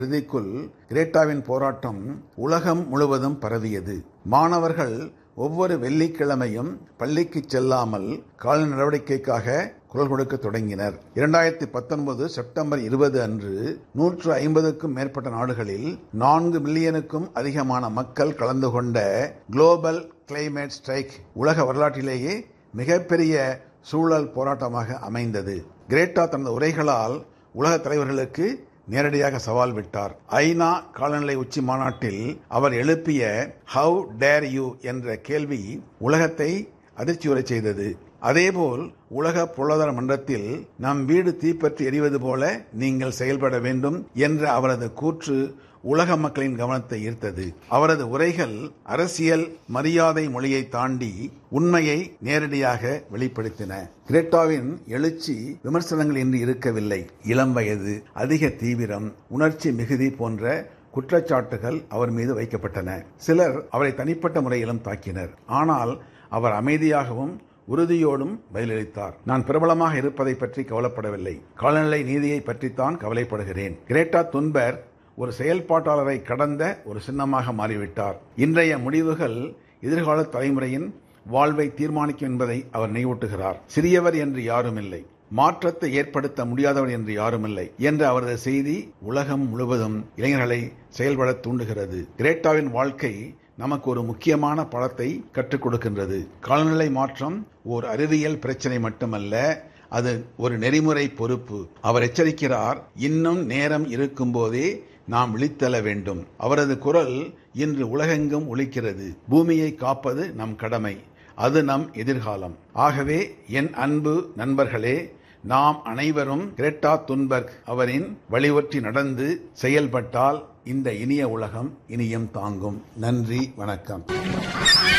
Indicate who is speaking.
Speaker 1: இறுதிக்குள் கிரேட்டாவின் போராட்டம் உலகம் முழுவதும் பரவியது மாணவர்கள் ஒவ்வொரு வெள்ளிக்கிழமையும் பள்ளிக்கு செல்லாமல் கால நடவடிக்கைக்காக குரல் கொடுக்க தொடங்கினர் இரண்டாயிரத்தி பத்தொன்பது செப்டம்பர் இருபது அன்று நூற்று ஐம்பதுக்கும் மேற்பட்ட நாடுகளில் நான்கு மில்லியனுக்கும் அதிகமான மக்கள் கலந்து கொண்ட குளோபல் கிளைமேட் ஸ்ட்ரைக் உலக வரலாற்றிலேயே மிகப்பெரிய சூழல் போராட்டமாக அமைந்தது கிரேட்டா தனது உரைகளால் உலக தலைவர்களுக்கு நேரடியாக சவால் விட்டார் ஐநா காலநிலை உச்சி மாநாட்டில் அவர் எழுப்பிய ஹவு டேர் யூ என்ற கேள்வி உலகத்தை அதிர்ச்சியுறை செய்தது அதேபோல் உலக பொருளாதார மன்றத்தில் நம் வீடு தீப்பற்றி எரிவது போல நீங்கள் செயல்பட வேண்டும் என்ற அவரது கூற்று உலக மக்களின் கவனத்தை ஈர்த்தது அவரது உரைகள் அரசியல் மரியாதை மொழியை தாண்டி உண்மையை நேரடியாக வெளிப்படுத்தின கிரேட்டாவின் எழுச்சி விமர்சனங்கள் இன்று இருக்கவில்லை இளம் வயது அதிக தீவிரம் உணர்ச்சி மிகுதி போன்ற குற்றச்சாட்டுகள் அவர் மீது வைக்கப்பட்டன சிலர் அவரை தனிப்பட்ட முறையிலும் தாக்கினர் ஆனால் அவர் அமைதியாகவும் உறுதியோடும் பதிலளித்தார் நான் பிரபலமாக இருப்பதை பற்றி கவலைப்படவில்லை காலநிலை நீதியை பற்றித்தான் கவலைப்படுகிறேன் கிரேட்டா துன்பர் ஒரு செயல்பாட்டாளரை கடந்த ஒரு சின்னமாக மாறிவிட்டார் இன்றைய முடிவுகள் எதிர்கால தலைமுறையின் வாழ்வை தீர்மானிக்கும் என்பதை அவர் நினைவூட்டுகிறார் சிறியவர் என்று யாரும் இல்லை மாற்றத்தை ஏற்படுத்த முடியாதவர் என்று யாரும் இல்லை என்ற அவரது செய்தி உலகம் முழுவதும் இளைஞர்களை செயல்பட தூண்டுகிறது கிரேட்டாவின் வாழ்க்கை நமக்கு ஒரு முக்கியமான படத்தை கற்றுக் கொடுக்கின்றது காலநிலை மாற்றம் ஓர் அறிவியல் பிரச்சனை மட்டுமல்ல அது ஒரு நெறிமுறை பொறுப்பு அவர் எச்சரிக்கிறார் இன்னும் நேரம் இருக்கும்போதே நாம் விழித்தெழ வேண்டும் அவரது குரல் இன்று உலகெங்கும் ஒலிக்கிறது பூமியை காப்பது நம் கடமை அது நம் எதிர்காலம் ஆகவே என் அன்பு நண்பர்களே நாம் அனைவரும் கிரேட்டா துன்பர்க் அவரின் வழிவற்றி நடந்து செயல்பட்டால் இந்த இனிய உலகம் இனியும் தாங்கும் நன்றி வணக்கம்